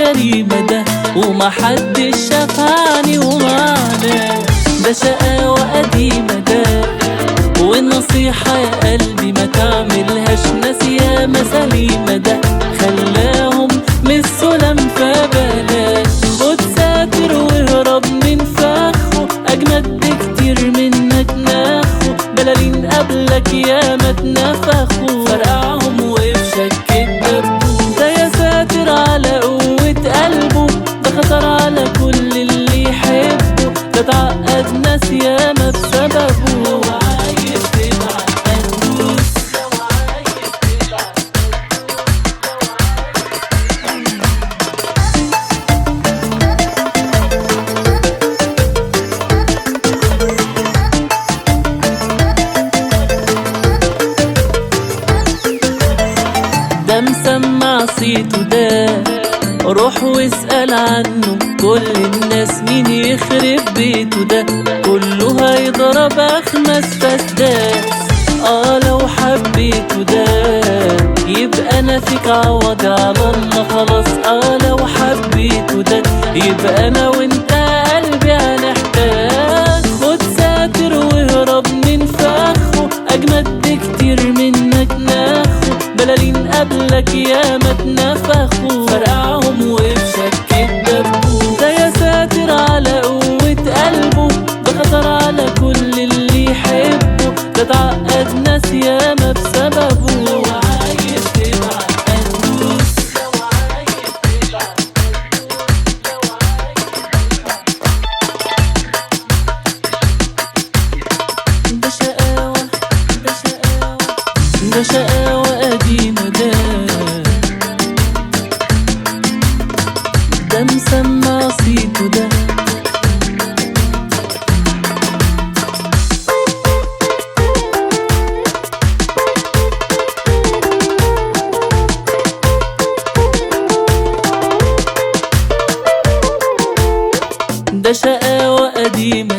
جريمة ده ومحدش شافعني ومعناه ده شقاوة قديمة ده والنصيحة يا قلبي ما تعملهاش ناس ياما سليمة ده خلاهم من السلم فبلاش خد ساتر واهرب من فخه أجمد بكتير منك ناخه بلالين قبلك ياما اتنفخوا فرقعهم وفي شكة دبوس ده يا ساتر على قوة قلبه ده خطر على كل اللي يحبه ده تعقد ناس ياما بسببه لو عايز تبعت دوس لو عايز تبعت ده مسمع صيته ده روح واسأل عنه كل الناس مين يخرب بيته ده كله هيضرب أخمس فسداس اه لو حبيته ده يبقى انا فيك عوض على الله خلاص اه لو حبيته ده يبقى انا وانت قلبي هنحتاج خد ساتر واهرب من فخه اجمد بكتير منك ناخه بلالين قبلك ياما اتنفخوا فرقعهم وفي شكة دبوس ده يا ساتر على قوة قلبه ده خطر على كل اللي يحبه ده تعقد ناس ياما بسببه لو عايز تبعت هتدوس لو عايز تبعت لو عايز ده شقاوة ده شقاوة ده شقاوة قديمة ده ده مسمع صيته ده ده شقاوة قديمة